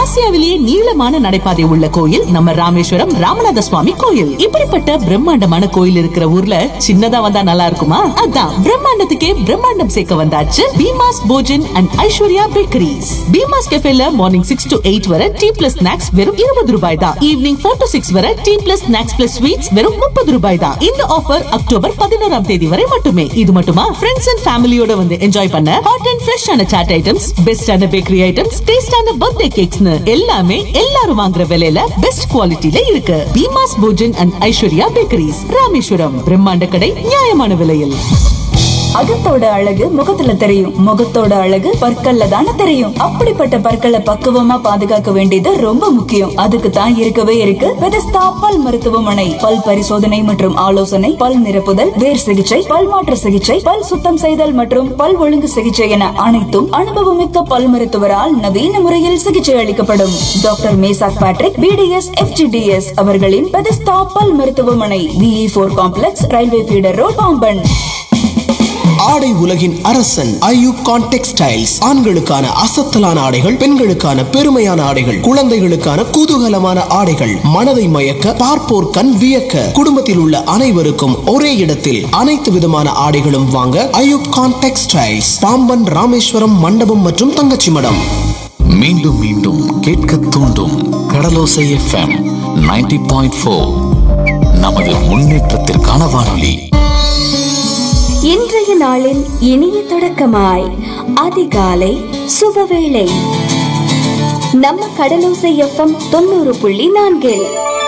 ஆசியாவிலேயே நீளமான நடைபாதை உள்ள கோயில் நம்ம ராமேஸ்வரம் ராமநாத சுவாமி கோயில் இப்படிப்பட்ட பிரம்மாண்டமான கோயில் இருக்கிற ஊர்ல சின்னதா வந்தா நல்லா இருக்குமா அதான் பிரம்மாண்டத்துக்கே பிரம்மாண்டம் சேர்க்க வந்தாச்சு பீமாஸ் போஜன் அண்ட் ஐஸ்வர்யா பேக்கரிஸ் பீமாஸ் கெஃபேல மார்னிங் சிக்ஸ் டு எயிட் வரை டீ பிளஸ் ஸ்நாக்ஸ் வெறும் இருபது ரூபாய் தான் ஈவினிங் ஃபோர் டு சிக்ஸ் வரை tea plus snacks plus sweets வெறும் முப்பது ரூபாய் தான் இந்த ஆஃபர் அக்டோபர் பதினோராம் தேதி வரை மட்டுமே இது மட்டுமா ஃப்ரெண்ட்ஸ் அண்ட் ஃபேமிலியோட வந்து என்ஜாய் பண்ண ஹாட் அண்ட் ஃப்ரெஷ்ஷான சாட் ஐட்டம்ஸ் பெஸ்டான பேக்கரி ஐட்டம்ஸ் டேஸ்டான பர்த்டே கேக்ஸ்னு எல்லாமே எல்லாரும் வாங்குற விலையில பெஸ்ட் குவாலிட்டில இருக்கு பீமாஸ் போஜன் அண்ட் ஐஸ்வர்யா பேக்கரிஸ் ராமேஸ்வரம் பிரம்மாண்ட கடை நியாயமான விலையில் அகத்தோட அழகு முகத்துல தெரியும் முகத்தோட அழகு பற்கள்ல தானே தெரியும் அப்படிப்பட்ட பற்களை பக்குவமா பாதுகாக்க வேண்டியது ரொம்ப முக்கியம் அதுக்கு தான் இருக்கவே இருக்கு பெதஸ்தா பல் மருத்துவமனை பல் பரிசோதனை மற்றும் ஆலோசனை பல் நிரப்புதல் வேர் சிகிச்சை பல் மாற்று சிகிச்சை பல் சுத்தம் செய்தல் மற்றும் பல் ஒழுங்கு சிகிச்சை என அனைத்தும் அனுபவமிக்க பல் மருத்துவரால் நவீன முறையில் சிகிச்சை அளிக்கப்படும் doctor Meshach Patrick BDS FGDS அவர்களின் பெதஸ்தா பல் மருத்துவமனை விஇ போர் complex railway feeder road Pamban ஆடை உலகின் அரசன் ஐயூப் கான் டெக்ஸ்டைல்ஸ் ஆண்களுக்கான அசத்தலான ஆடைகள் பெண்களுக்கான பெருமையான ஆடைகள் குழந்தைகளுக்கான குதூகலமான ஆடைகள் மனதை மயக்க பார்ப்போர் கண் வியக்க குடும்பத்தில் உள்ள அனைவருக்கும் ஒரே இடத்தில் அனைத்து விதமான ஆடைகளும் வாங்க ஐயூப் கான் டெக்ஸ்டைல்ஸ் பாம்பன் ராமேஸ்வரம் மண்டபம் மற்றும் தங்கச்சி மடம் மீண்டும் மீண்டும் கேட்க தூண்டும் கடலோசை எஃப்எம் 90.4 பாயிண்ட் ஃபோர் நமது முன்னேற்றத்திற்கான வானொலி இன்றைய நாளின் இனிய தொடக்கமாய் அதிகாலை சுபவேளை நம்ம கடலோசை எஃப்எம் தொண்ணூறு புள்ளி நான்கில்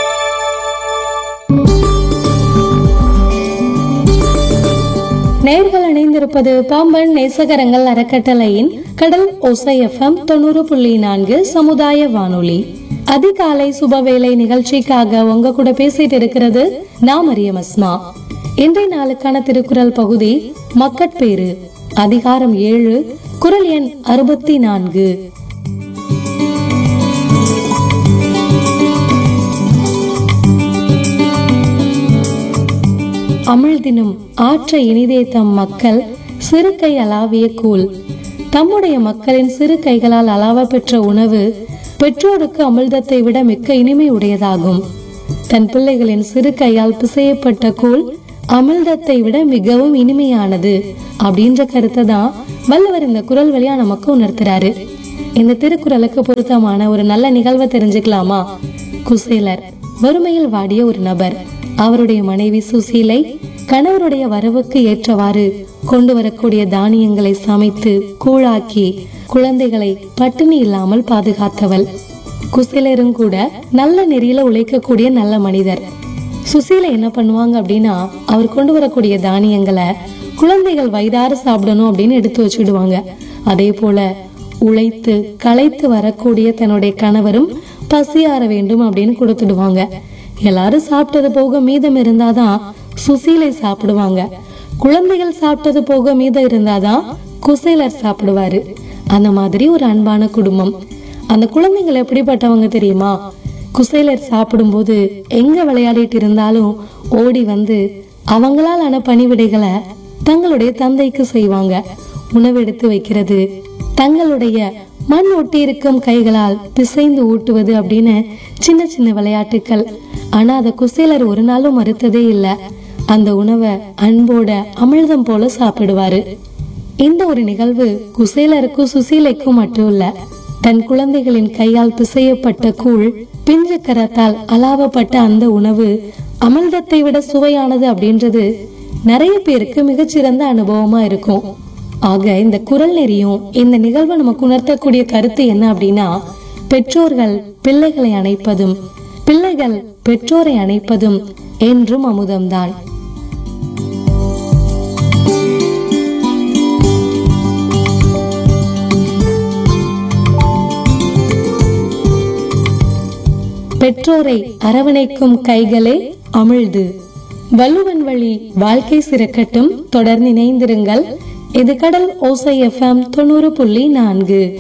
நேர்கள் இணைந்திருப்பது பாம்பன் நேசகரங்கள் அறக்கட்டளையின் கடல் ஓசை எஃப்எம் தொண்ணூறு புள்ளி நான்கு சமுதாய வானொலி அதிகாலை சுபவேளை நிகழ்ச்சிக்காக உங்க கூட பேசிட்டு இருக்கிறது நான் மரியம் அஸ்மா இன்றைய நாளுக்கான திருக்குறள் பகுதி மக்கட்பேறு அதிகாரம் ஏழு குரல் எண் அறுபத்தி நான்கு அமிழ்தினும் ஆற்ற இனிதே தம் மக்கள் சிறு கை அளாவிய கூழ் தம்முடைய மக்களின் சிறு கைகளால் அளாவ பெற்ற உணவு பெற்றோருக்கு அமிழ்தத்தை விட மிக்க இனிமை உடையதாகும் தன் பிள்ளைகளின் சிறு கையால் பிசையப்பட்ட கூழ் அமிழ்தத்தை விட மிகவும் இனிமையானது அப்படின்ற கருத்தை தான் வள்ளுவர் இந்த குரல் வழியா நமக்கு உணர்த்துறாரு இந்த திருக்குறளுக்கு பொருத்தமான ஒரு நல்ல நிகழ்வை தெரிஞ்சுக்கலாமா குசேலர் வறுமையில் வாடிய ஒரு நபர் அவருடைய மனைவி சுசீலை கணவருடைய வரவுக்கு ஏற்றவாறு கொண்டு வரக்கூடிய தானியங்களை சமைத்து கூழாக்கி குழந்தைகளை பட்டினி இல்லாமல் பாதுகாத்தவள் குசேலரும் கூட நல்ல நெறியில உழைக்கக்கூடிய நல்ல மனிதர் சுசீலை என்ன பண்ணுவாங்க அப்படின்னா அவர் கொண்டு வரக்கூடிய தானியங்களை குழந்தைகள் வயிறார சாப்பிடணும் அப்படின்னு எடுத்து வச்சுடுவாங்க அதே போல உழைத்து களைத்து வரக்கூடிய தன்னுடைய கணவரும் பசியாற வேண்டும் அப்படின்னு கொடுத்துடுவாங்க எல்லாரும் சாப்பிட்டது போக மீதம் இருந்தாதான் சுசீலை சாப்பிடுவாங்க குழந்தைகள் சாப்பிட்டது போக மீதம் இருந்தாதான் குசேலர் சாப்பிடுவாரு அந்த மாதிரி ஒரு அன்பான குடும்பம் அந்த குழந்தைகள் எப்படிப்பட்டவங்க தெரியுமா குசேலர் சாப்பிடும்போது எங்க விளையாடிட்டு இருந்தாலும் ஓடி வந்து அவங்களால் ஆன பணிவிடைகளை தங்களுடைய தந்தைக்கு செய்வாங்க உணவு எடுத்து வைக்கிறது தங்களுடைய மண் ஒட்டி இருக்கும் கைகளால் பிசைந்து ஊட்டுவது அப்படின்னு சின்ன சின்ன விளையாட்டுக்கள் ஆனா அத குசேலர் ஒரு நாளும் மறுத்ததே இல்ல அந்த உணவை அன்போட அமிழ்தம் போல சாப்பிடுவாரு இந்த ஒரு நிகழ்வு குசேலருக்கும் சுசீலைக்கும் மட்டும் இல்ல தன் குழந்தைகளின் கையால் பிசையப்பட்ட கூழ் பிஞ்சு கரத்தால் அலாவப்பட்ட அந்த உணவு அமிர்தத்தை விட சுவையானது அப்படின்றது நிறைய பேருக்கு மிகச்சிறந்த அனுபவமா இருக்கும் ஆக இந்த குரல் நெறியும் இந்த நிகழ்வை நமக்கு உணர்த்தக்கூடிய கருத்து என்ன அப்படின்னா பெற்றோர்கள் பிள்ளைகளை அணைப்பதும் பிள்ளைகள் பெற்றோரை அணைப்பதும் என்றும் அமுதம்தான் பெற்றோரை அரவணைக்கும் கைகளே அமிழ்து வள்ளுவன் வழி வாழ்க்கை சிறக்கட்டும் தொடர்ந்து இணைந்திருங்கள் இது கடல் ஓசை எஃப்எம் தொண்ணூறு புள்ளி நான்கு